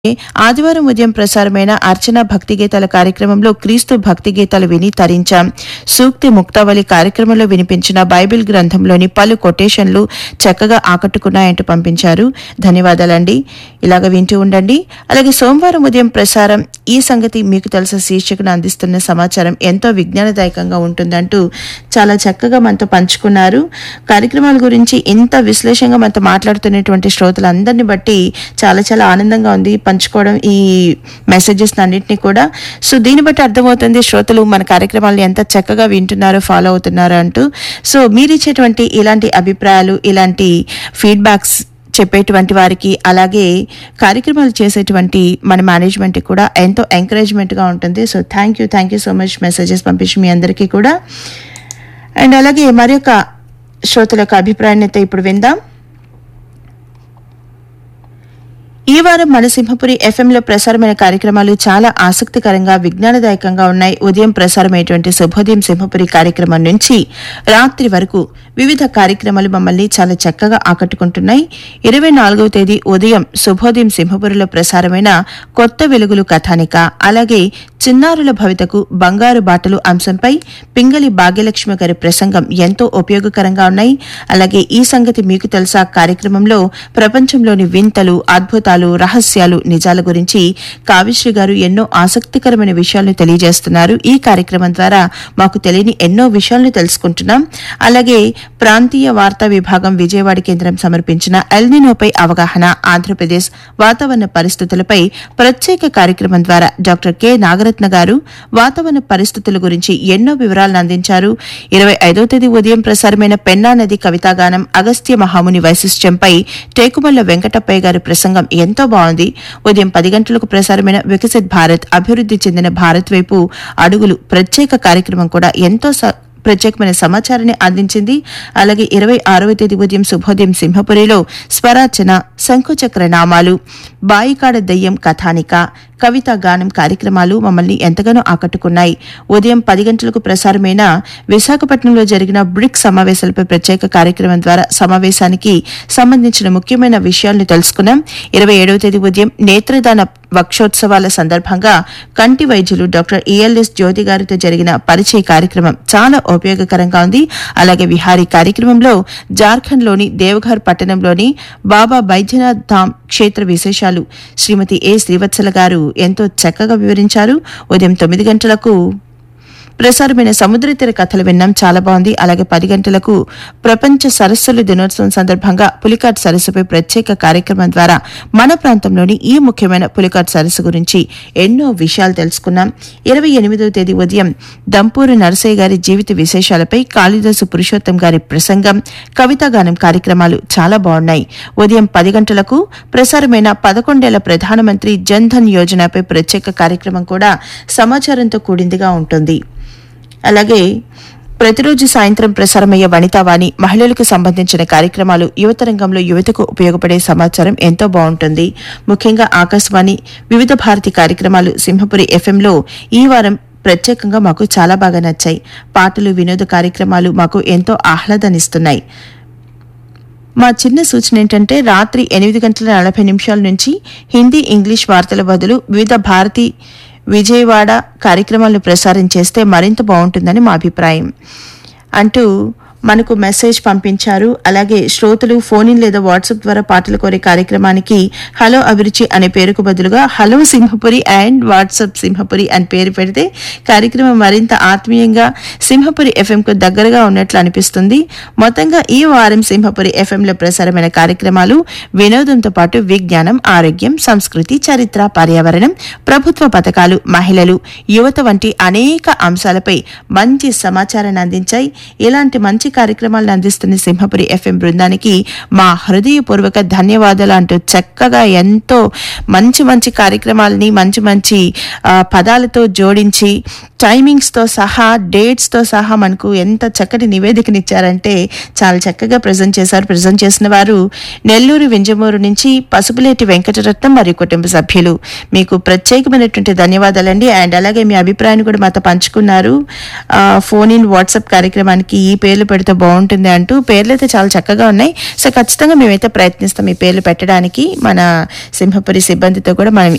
ఆదివారం ఉదయం ప్రసారమైన అర్చన భక్తి గీతాల కార్యక్రమంలో క్రీస్తు భక్తి గీతాలు విని తరించాం సూక్తి ముక్తావళి కార్యక్రమంలో వినిపించిన బైబిల్ గ్రంథంలోని పలు కొటేషన్లు చక్కగా ఆకట్టుకున్నాయంటూ పంపించారు ధన్యవాదాలండి ఇలాగ వింటూ ఉండండి అలాగే సోమవారం ఉదయం ప్రసారం ఈ సంగతి మీకు తెలుసా శీర్షికను అందిస్తున్న సమాచారం ఎంతో విజ్ఞానదాయకంగా ఉంటుందంటూ చాలా చక్కగా మనతో పంచుకున్నారు కార్యక్రమాల గురించి ఇంత విశ్లేషంగా మనతో మాట్లాడుతున్నటువంటి శ్రోతలందరినీ బట్టి చాలా చాలా ఆనందంగా ఉంది పంచుకోవడం ఈ మెసేజెస్ అన్నింటినీ కూడా సో దీన్ని బట్టి అర్థమవుతుంది శ్రోతలు మన కార్యక్రమాలను ఎంత చక్కగా వింటున్నారో ఫాలో అవుతున్నారో అంటూ సో మీరు ఇచ్చేటువంటి ఇలాంటి అభిప్రాయాలు ఇలాంటి ఫీడ్బ్యాక్స్ చెప్పేటువంటి వారికి అలాగే కార్యక్రమాలు చేసేటువంటి మన మేనేజ్మెంట్ కూడా ఎంతో ఎంకరేజ్మెంట్గా ఉంటుంది so thank you thank you so much messages పంపించి మీ అందరికీ కూడా అండ్ అలాగే మరి యొక్క శ్రోతల యొక్క అభిప్రాయాన్ని అయితే ఇప్పుడు విందాం ఈ వారం మన సింహపురి ఎఫ్ఎంలో ప్రసారమైన కార్యక్రమాలు చాలా ఆసక్తికరంగా విజ్ఞానదాయకంగా ఉన్నాయి ఉదయం ప్రసారమైనటువంటి శుభోదయం సింహపురి కార్యక్రమం నుంచి రాత్రి వరకు వివిధ కార్యక్రమాలు మమ్మల్ని చాలా చక్కగా ఆకట్టుకుంటున్నాయి ఇరవై నాలుగవ తేదీ ఉదయం శుభోదయం సింహపురిలో ప్రసారమైన కొత్త వెలుగులు కథానిక అలాగే చిన్నారుల భవితకు బంగారు బాటలు అంశంపై పింగళి భాగ్యలక్ష్మి గారి ప్రసంగం ఎంతో ఉపయోగకరంగా ఉన్నాయి అలాగే ఈ సంగతి మీకు తెలుసా కార్యక్రమంలో ప్రపంచంలోని వింతలు అద్భుతాలు రహస్యాలు నిజాల గురించి కావ్యశ్రీ గారు ఎన్నో ఆసక్తికరమైన విషయాలను తెలియజేస్తున్నారు ఈ కార్యక్రమం ద్వారా మాకు తెలియని ఎన్నో విషయాలను తెలుసుకుంటున్నాం అలాగే ప్రాంతీయ వార్తా విభాగం విజయవాడ కేంద్రం సమర్పించిన ఎల్నినోపై అవగాహన ఆంధ్రప్రదేశ్ వాతావరణ పరిస్థితులపై ప్రత్యేక కార్యక్రమం ద్వారా డాక్టర్ కె నాగరత్న గారు వాతావరణ పరిస్థితుల గురించి ఎన్నో వివరాలను అందించారు ఇరవై ఐదో తేదీ ఉదయం ప్రసారమైన పెన్నా నది కవితాగానం అగస్త్య మహాముని వైశిష్ట్యంపై టేకుమల్ల వెంకటప్పయ్య గారి ప్రసంగం ఎంతో బాగుంది ఉదయం పది గంటలకు ప్రసారమైన వికసిత్ భారత్ అభివృద్ది చెందిన భారత్ వైపు అడుగులు ప్రత్యేక కార్యక్రమం కూడా ఎంతో స- ప్రత్యేకమైన సమాచారాన్ని అందించింది అలాగే ఇరవై ఆరవ తేదీ ఉదయం శుభోదయం సింహపురిలో స్వరాచన శంకుచక్ర నామాలు బాయికాడ దయ్యం కథానిక కవితా గానం కార్యక్రమాలు మమ్మల్ని ఎంతగానో ఆకట్టుకున్నాయి ఉదయం పది గంటలకు ప్రసారమైన విశాఖపట్నంలో జరిగిన బ్రిక్ సమావేశాలపై ప్రత్యేక కార్యక్రమం ద్వారా సమావేశానికి సంబంధించిన ముఖ్యమైన విషయాలను తెలుసుకున్నాం ఇరవై ఏడవ తేదీ ఉదయం నేత్రదాన వక్షోత్సవాల సందర్భంగా కంటి వైద్యులు డాక్టర్ ఈఎల్ఎస్ జ్యోతి గారితో జరిగిన పరిచయ కార్యక్రమం చాలా ఉపయోగకరంగా ఉంది అలాగే విహారీ కార్యక్రమంలో జార్ఖండ్లోని దేవఘర్ పట్టణంలోని బాబా బైద్యనాథ్ ధామ్ క్షేత్ర విశేషాలు శ్రీమతి ఏ శ్రీవత్సల గారు ఎంతో చక్కగా వివరించారు ఉదయం తొమ్మిది గంటలకు ప్రసారమైన సముద్ర తీర కథలు విన్నాం చాలా బాగుంది అలాగే పది గంటలకు ప్రపంచ సరస్సుల దినోత్సవం సందర్భంగా పులికాట్ సరస్సుపై ప్రత్యేక కార్యక్రమం ద్వారా మన ప్రాంతంలోని ఈ ముఖ్యమైన పులికాట్ సరస్సు గురించి ఎన్నో విషయాలు తెలుసుకున్నాం ఇరవై ఎనిమిదవ తేదీ ఉదయం దంపూరి నరసయ్య గారి జీవిత విశేషాలపై కాళిదాసు పురుషోత్తం గారి ప్రసంగం కవితాగానం కార్యక్రమాలు చాలా బాగున్నాయి ఉదయం పది గంటలకు ప్రసారమైన పదకొండేళ్ల ప్రధానమంత్రి జన్ ధన్ యోజనపై ప్రత్యేక కార్యక్రమం కూడా సమాచారంతో కూడిందిగా ఉంటుంది అలాగే ప్రతిరోజు సాయంత్రం ప్రసారమయ్యే వనితావాణి మహిళలకు సంబంధించిన కార్యక్రమాలు యువత రంగంలో యువతకు ఉపయోగపడే సమాచారం ఎంతో బాగుంటుంది ముఖ్యంగా ఆకాశవాణి వివిధ భారతి కార్యక్రమాలు సింహపురి ఎఫ్ఎంలో ఈ వారం ప్రత్యేకంగా మాకు చాలా బాగా నచ్చాయి పాటలు వినోద కార్యక్రమాలు మాకు ఎంతో ఆహ్లాదాన్నిస్తున్నాయి మా చిన్న సూచన ఏంటంటే రాత్రి ఎనిమిది గంటల నలభై నిమిషాల నుంచి హిందీ ఇంగ్లీష్ వార్తల బదులు వివిధ భారతి విజయవాడ కార్యక్రమాలను ప్రసారం చేస్తే మరింత బాగుంటుందని మా అభిప్రాయం అంటూ మనకు మెసేజ్ పంపించారు అలాగే శ్రోతలు ఫోన్ ఇన్ లేదా వాట్సాప్ ద్వారా పాటలు కోరే కార్యక్రమానికి హలో అభిరుచి అనే పేరుకు బదులుగా hello Simhapuri and WhatsApp Simhapuri అని పేరు పెడితే కార్యక్రమం మరింత ఆత్మీయంగా సింహపురి ఎఫ్ఎంకు దగ్గరగా ఉన్నట్లు అనిపిస్తుంది మొత్తంగా ఈ వారం సింహపురి ఎఫ్ఎంలో ప్రసారమైన కార్యక్రమాలు వినోదంతో పాటు విజ్ఞానం ఆరోగ్యం సంస్కృతి చరిత్ర పర్యావరణం ప్రభుత్వ పథకాలు మహిళలు యువత వంటి అనేక అంశాలపై మంచి సమాచారాన్ని అందించాయి ఇలాంటి మంచి కార్యక్రమాలను అందిస్తున్న సింహపురి ఎఫ్ఎం బృందానికి మా హృదయపూర్వక ధన్యవాదాలు అంటూ చక్కగా ఎంతో మంచి మంచి కార్యక్రమాలని మంచి మంచి ఆ, పదాలతో జోడించి టైమింగ్స్తో సహా డేట్స్తో సహా మనకు ఎంత చక్కటి నివేదికనిచ్చారంటే చాలా చక్కగా ప్రజెంట్ చేశారు ప్రజెంట్ చేసిన వారు నెల్లూరు వింజమూరు నుంచి పసుపులేటి వెంకటరత్నం మరియు కుటుంబ సభ్యులు మీకు ప్రత్యేకమైనటువంటి ధన్యవాదాలండి అండ్ అలాగే మీ అభిప్రాయాన్ని కూడా మాతో పంచుకున్నారు ఆ, ఫోన్ ఇన్ వాట్సాప్ కార్యక్రమానికి ఈ పేర్లు పెడితే బాగుంటుంది అంటూ పేర్లు అయితే చాలా చక్కగా ఉన్నాయి సో ఖచ్చితంగా మేమైతే ప్రయత్నిస్తాం ఈ పేర్లు పెట్టడానికి మన సింహపురి సిబ్బందితో కూడా మనం